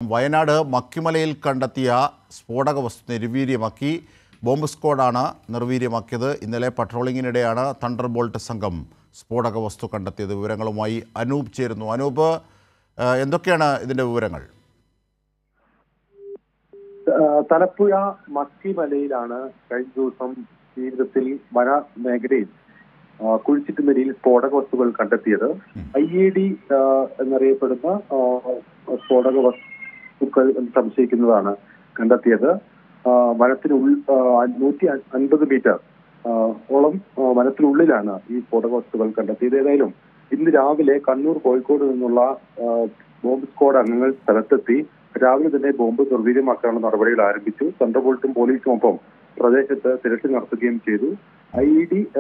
വയനാട് മക്കിമലയിൽ കണ്ടെത്തിയ സ്ഫോടക വസ്തു നിർവീര്യമാക്കി ബോംബ് സ്ക്വാഡാണ് നിർവീര്യമാക്കിയത് ഇന്നലെ പട്രോളിങ്ങിനിടെയാണ് തണ്ടർ ബോൾട്ട് സംഘം സ്ഫോടക വസ്തു കണ്ടെത്തിയത് വിവരങ്ങളുമായി അനൂപ് ചേരുന്നു അനൂപ് ആ, എന്തൊക്കെയാണ് ഇതിൻ്റെ വിവരങ്ങൾ ആഹ് തലപ്പുഴ മക്കിമലയിലാണ് കഴിഞ്ഞ ദിവസം ജീവിതത്തിൽ വന മേഖലയിൽ ആഹ് കുഴിച്ചിട്ടുമരിയിൽ സ്ഫോടക വസ്തുക്കൾ കണ്ടെത്തിയത് ഐ ഇ ഡി എന്നറിയപ്പെടുന്ന ആഹ് സ്ഫോടക വസ്തുക്കൾ എന്ന് സംശയിക്കുന്നതാണ് കണ്ടെത്തിയത് ആഹ് വനത്തിനുള്ളിൽ നൂറ്റി അൻപത് മീറ്റർ ആഹ് ഓളം ആഹ് വനത്തിനുള്ളിലാണ് ഈ സ്ഫോടക വസ്തുക്കൾ കണ്ടെത്തിയത് ഏതായാലും ഇന്ന് രാവിലെ കണ്ണൂർ കോഴിക്കോട് നിന്നുള്ള ആഹ് ബോംബ് സ്ക്വാഡ് അംഗങ്ങൾ സ്ഥലത്തെത്തി രാവിലെ തന്നെ ബോംബ് നിർവീര്യമാക്കാനുള്ള നടപടികൾ ആരംഭിച്ചു തണ്ടർബോൾട്ടും പോലീസും ഒപ്പം പ്രദേശത്ത് തിരച്ചിൽ നടത്തുകയും ചെയ്തു ഐ ഇ ഡി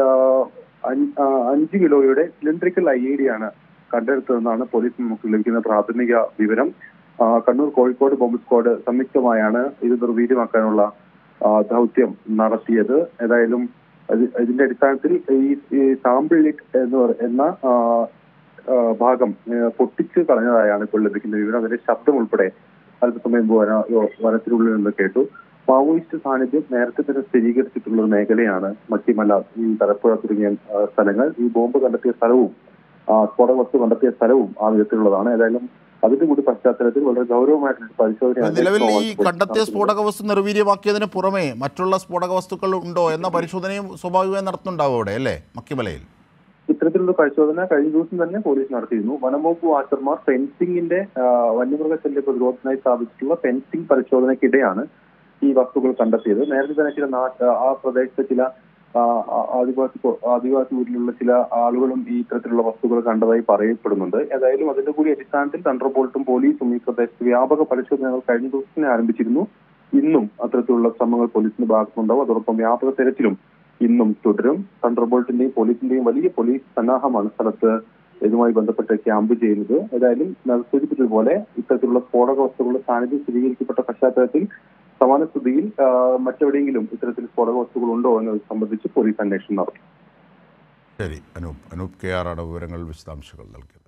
അഞ്ച് കിലോയുടെ സിലിണ്ടറിക്കൽ ഐ ഇ ഡി ആണ് കണ്ടെടുത്തതെന്നാണ് പോലീസ് നമുക്ക് ലഭിക്കുന്ന പ്രാഥമിക വിവരം ആ, കണ്ണൂർ കോഴിക്കോട് ബോംബ് സ്ക്വാഡ് സംയുക്തമായാണ് ഇത് നിർവീര്യമാക്കാനുള്ള ആ, ദൗത്യം നടത്തിയത് ഏതായാലും അത് ഇതിന്റെ അടിസ്ഥാനത്തിൽ ഈ ഈ സാമ്പിൾ ലിറ്റ് എന്ന് പറ- എന്ന ആ, ആ, ഭാഗം ആ, പൊട്ടിച്ച് കളഞ്ഞതായാണ് ഇപ്പോൾ ലഭിക്കുന്ന വിവരം അതിന്റെ ശബ്ദം ഉൾപ്പെടെ അല്പസമയം മുമ്പ് വന വനത്തിനുള്ളിൽ നിന്ന് കേട്ടു മാവോയിസ്റ്റ് സാന്നിധ്യം നേരത്തെ തന്നെ സ്ഥിരീകരിച്ചിട്ടുള്ള ഒരു മേഖലയാണ് മക്കിമല ഈ തലപ്പുഴ തുടങ്ങിയ ആ, സ്ഥലങ്ങൾ ഈ ബോംബ് കണ്ടെത്തിയ സ്ഥലവും ആ, സ്ഫോടക വസ്തു കണ്ടെത്തിയ സ്ഥലവും ആ വിധത്തിലുള്ളതാണ് ഏതായാലും അതിന്റെ കൂടി പശ്ചാത്തലത്തിൽ വളരെ ഗൗരവമായിട്ടുള്ള പരിശോധന നിലവിൽ ഈ കണ്ടെത്തിയ സ്ഫോടക വസ്തു നിർവീര്യമാക്കിയതിന് പുറമെ മറ്റുള്ള സ്ഫോടക വസ്തുക്കൾ ഉണ്ടോ എന്ന പരിശോധനയും സ്വാഭാവികമായി നടത്തുന്നുണ്ടാവും അവിടെ അല്ലേ മക്കിമലയിൽ ഇത്തരത്തിലുള്ള പരിശോധന കഴിഞ്ഞ ദിവസം തന്നെ പോലീസ് നടത്തിയിരുന്നു വനംവകുപ്പ് വാച്ചർമാർ ഫെൻസിംഗിന്റെ ആ, വന്യമൃഗശല്യ പ്രതിരോധത്തിനായി സ്ഥാപിച്ചിട്ടുള്ള ഫെൻസിംഗ് പരിശോധനയ്ക്കിടെയാണ് ഈ വസ്തുക്കൾ കണ്ടെത്തിയത് നേരത്തെ തന്നെ ചില നാട്ട് ആ പ്രദേശത്തെ ചില ആ, ആ, ആദിവാസി കൊ- ആദിവാസി ഊരിലുള്ള ചില ആളുകളും ഈ ഇത്തരത്തിലുള്ള വസ്തുക്കൾ കണ്ടതായി പറയപ്പെടുന്നുണ്ട് ഏതായാലും അതിന്റെ കൂടി അടിസ്ഥാനത്തിൽ തണ്ടർബോൾട്ടും പോലീസും ഈ പ്രദേശത്ത് വ്യാപക പരിശോധനകൾ കഴിഞ്ഞ ദിവസം തന്നെ ആരംഭിച്ചിരുന്നു ഇന്നും അത്തരത്തിലുള്ള ശ്രമങ്ങൾ പോലീസിന്റെ ഭാഗത്തുണ്ടാവും അതോടൊപ്പം വ്യാപക തെരച്ചിലും ഇന്നും തുടരും തണ്ടർബോൾട്ടിന്റെയും പോലീസിന്റെയും വലിയ പോലീസ് സന്നാഹമാണ് സ്ഥലത്ത് ഇതുമായി ബന്ധപ്പെട്ട് ക്യാമ്പ് ചെയ്യുന്നത് ഏതായാലും ഞാൻ സൂചിപ്പിച്ചതുപോലെ ഇത്തരത്തിലുള്ള സ്ഫോടക വസ്തുക്കളുടെ സാന്നിധ്യം സ്ഥിരീകരിക്കപ്പെട്ട പശ്ചാത്തലത്തിൽ സമാന സ്ഥിതിയിൽ ആ, മറ്റെവിടെയെങ്കിലും ഇത്തരത്തിൽ സ്ഫോടക വസ്തുക്കൾ ഉണ്ടോ എന്നത് സംബന്ധിച്ച് പോലീസ് അന്വേഷണം നടത്തും ശരി അനൂപ് അനൂപ് കെ ആറാണ് വിവരങ്ങൾ വിശദാംശങ്ങൾ നൽകിയത്